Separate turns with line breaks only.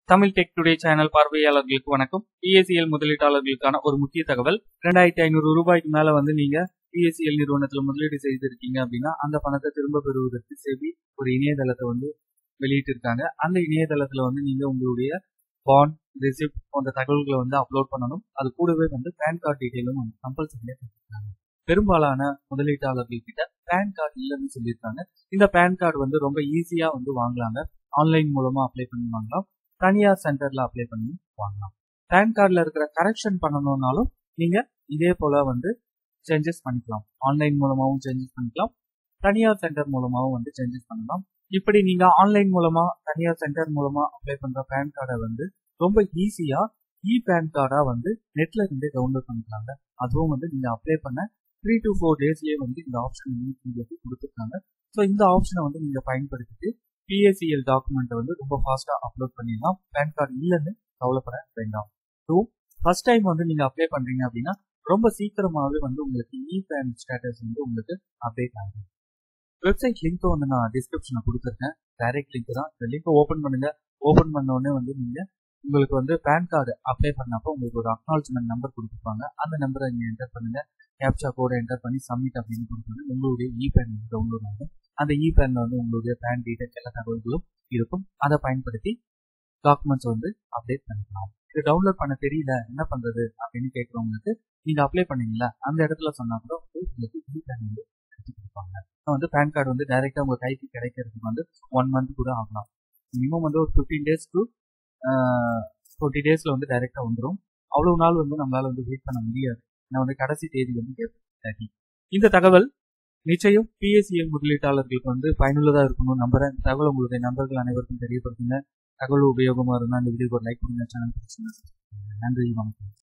Tamil tech today channel பார்வையாளர்களுக்கு வணக்கம் PSCL முதலீட்டாளர்களுக்கான ஒரு முக்கிய தகவல் ரெண்டாயிரத்தி ஐநூறு ரூபாய்க்கு மேல வந்து நீங்க பிஎஸ்சிஎல் நிறுவனத்துல முதலீடு செய்திருக்கீங்க அப்படின்னா அந்த பணத்தை திரும்ப பெறுவதற்கு செபி ஒரு இணையதளத்தை வந்து வெளியிட்டிருக்காங்க அந்த இணையதளத்துல வந்து நீங்க உங்களுடைய பாண்ட் ரிசிப்ட் போன்ற தகவல்களை வந்து அப்லோட் பண்ணணும் அது கூடவே வந்து பேன் கார்டு டீட்டெயிலும் வந்து கம்பல்சரியா கொடுத்துருக்காங்க பெரும்பாலான முதலீட்டாளர்கள் கிட்ட பேன் கார்டு இல்லைன்னு சொல்லியிருக்காங்க இந்த பேன் கார்டு வந்து ரொம்ப ஈஸியா வந்து வாங்கலாங்க ஆன்லைன் மூலமா அப்ளை பண்ணி வாங்கலாம் தனியார் சென்டர்ல அப்ளை பண்ணி வாங்கலாம் பேன் கார்டில் இருக்கிற கரெக்ஷன் பண்ணணும்னாலும் நீங்க இதே போல வந்து சேஞ்சஸ் பண்ணிக்கலாம் ஆன்லைன் மூலமாகவும் சேஞ்சஸ் பண்ணிக்கலாம் தனியார் சென்டர் மூலமாகவும் வந்து சேஞ்சஸ் பண்ணலாம் இப்படி நீங்க ஆன்லைன் மூலமா தனியார் சென்டர் மூலமா அப்ளை பண்ற பேன் கார்டை வந்து ரொம்ப ஈஸியா இ பேன் கார்டா வந்து நெட்ல இருந்தே டவுன்லோட் பண்ணிக்கலாங்க அதுவும் வந்து நீங்க அப்ளை பண்ண த்ரீ டு ஃபோர் டேஸ்லயே வந்து இந்த ஆப்ஷன் உங்களுக்கு கொடுத்துருக்காங்க ஸோ இந்த ஆப்ஷனை வந்து நீங்க பயன்படுத்திட்டு பிஎஸ்சிஎல் டாக்குமெண்ட்டை வந்து ரொம்ப ஃபாஸ்ட்டாக அப்லோட் பண்ணிடலாம் பேன் கார்டு இல்லைன்னு கவலைப்பட வேண்டாம் டூ ஃபர்ஸ்ட் டைம் வந்து நீங்கள் அப்ளை பண்ணுறீங்க அப்படின்னா ரொம்ப சீக்கிரமாகவே வந்து உங்களுக்கு இ பேன் ஸ்டேட்டஸ் வந்து உங்களுக்கு அப்டேட் ஆகும் வெப்சைட் லிங்க்கை வந்து நான் டிஸ்கிரிப்ஷனில் கொடுத்துருக்கேன் டைரக்ட் லிங்க் தான் இந்த லிங்க்கை ஓப்பன் பண்ணுங்க ஓப்பன் பண்ண உடனே வந்து நீங்கள் உங்களுக்கு வந்து பேன் கார்டு அப்ளை பண்ணப்போ உங்களுக்கு ஒரு அக்னாலஜ்மெண்ட் நம்பர் கொடுத்துருப்பாங்க அந்த நம்பரை நீங்கள் என்டர் பண்ணுங்க கேப்சா கோடை என்டர் பண்ணி சப்மிட் அப்படின்னு கொடுத்தோன்னே உங்களுடைய இ பேன் டவுன்லோட் ஆகும் அந்த இ பேன்ல வந்து உங்களுடைய பேன் டீடைல் எல்லா தகவல்களும் இருக்கும் அதை பயன்படுத்தி டாக்குமெண்ட்ஸ் வந்து அப்டேட் பண்ணிக்கலாம் இது டவுன்லோட் பண்ண தெரியல என்ன பண்றது அப்படின்னு கேட்கறவங்களுக்கு நீங்க அப்ளை பண்ணீங்களா அந்த இடத்துல சொன்னா கூட உங்களுக்கு இ பேன் வந்து எடுத்து கொடுப்பாங்க வந்து பேன் கார்டு வந்து டைரக்டா உங்க கைக்கு கிடைக்கிறதுக்கு வந்து ஒன் மந்த் கூட ஆகலாம் மினிமம் வந்து ஒரு ஃபிஃப்டீன் டேஸ் டு டுவெண்ட்டி டேஸ்ல வந்து டைரக்டா வந்துடும் அவ்வளவு நாள் வந்து நம்மளால வந்து வெயிட் பண்ண முடியாது நான் வந்து கடைசி தேதி வந்து தேர்ட்டி இந்த தகவல் நிச்சயம் பிஎஸ்சிஎல் முதலீட்டாளர்களுக்கு வந்து பயனுள்ளதாக இருக்கணும் நம்புறேன் தகவல் உங்களுடைய நண்பர்கள் அனைவருக்கும் தெரியப்படுத்துங்க தகவல் உபயோகமாக இருந்தால் இந்த வீடியோக்கு ஒரு லைக் பண்ணுங்க சேனல் நன்றி வணக்கம்